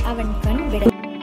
அவன் கண் விட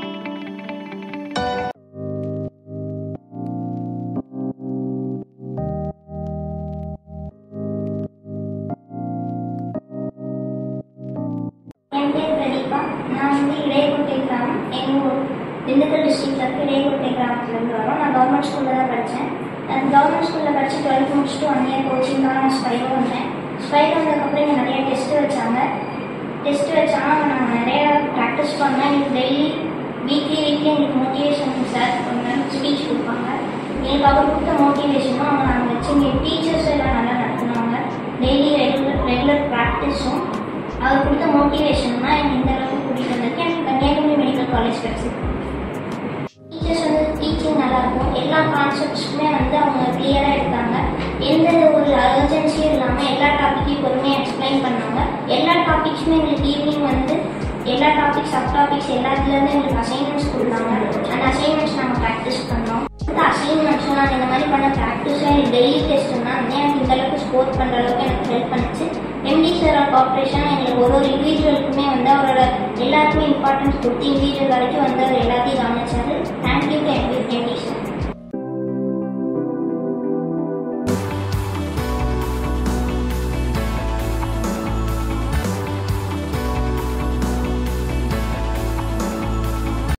என் பேர் பிரதீபா நான் வந்து இடையகுட்டை கிராமம் எங்கள் ஊர் திண்டுக்கல் டிஸ்ட்ரிக்டில் இருக்க இடையகுட்டை கிராமத்துலேருந்து வரோம் நான் கவர்மெண்ட் ஸ்கூலில் தான் படித்தேன் நான் கவர்மெண்ட் ஸ்கூலில் படித்து டுவெல்த் முடிச்சுட்டு ஒன் இயர் கோச்சிங்காக நான் ஸ்பைரோ வந்தேன் ஸ்பைரோ வந்ததுக்கப்புறம் இங்கே நிறைய டெஸ்ட்டு வச்சாங்க டெஸ்ட் வச்சாங்க நான் நிறைய ப்ராக்டிஸ் பண்ணேன் எனக்கு டெய்லி வீக்லி வீக்லி எங்களுக்கு மோட்டிவேஷன் சார் கொஞ்சம் ஸ்பீச் கொடுப்பாங்க எனக்கு அவர் கொடுத்த மோட்டிவேஷனும் அவங்க நாங்கள் வச்சு இங்கே டீச்சர்ஸ் எல்லாம் நல்லா நடத்துனாங்க டெய்லி ரெகுலர் ரெகுலர் ப்ராக்டிஸும் அவர் கொடுத்த மோட்டிவேஷன் தான் எனக்கு இந்த அளவுக்கு கூட்டிகிட்டு வந்திருக்கு எனக்கு கன்னியாகுமரி மெடிக்கல் காலேஜ் கிடச்சிருக்கு டீச்சர்ஸ் வந்து டீச்சிங் நல்லா இருக்கும் எல்லா கான்செப்ட்ஸுமே வந்து அவங்க கிளியராக எடுத்தாங்க எந்த ஒரு அர்ஜென்சியும் இல்லாமல் எல்லா டாப்பிக்கையும் பொறுமையாக எக்ஸ்பிளைன் பண்ணாங்க எல்லா டாபிக்ஸுமே எங்களுக்கு ஈவினிங் வந்து எல்லா டாபிக்ஸ் சப் டாபிக்ஸ் எல்லாத்துலேருந்து எங்களுக்கு அசைன்மெண்ட்ஸ் கொடுத்தாங்க அந்த அசைன்மெண்ட்ஸ் நாங்கள் ப்ராக்டிஸ் பண்ணோம் இந்த அசைன்மெண்ட்ஸும் நாங்கள் இந்த மாதிரி பண்ண ப்ராக்டிஸும் எனக்கு டெய்லி டெஸ்ட்டும் தான் எனக்கு இந்த அளவுக்கு ஸ்கோர் பண்ணுற அளவுக்கு எனக்கு ஹெல்ப் பண்ணுச்சு எம்டி சார் கார்பரேஷன் எங்களுக்கு ஒரு ஒரு இண்டிவிஜுவலுக்குமே வந்து அவரோட எல்லாருக்குமே இம்பார்ட்டன்ஸ் கொடுத்து இண்டிவிஜுவல் வரைக்கும் வந்து அவர் எல்லாத்தையும் கவனிச்சாரு தேங்க்யூ எம்டி எம்டி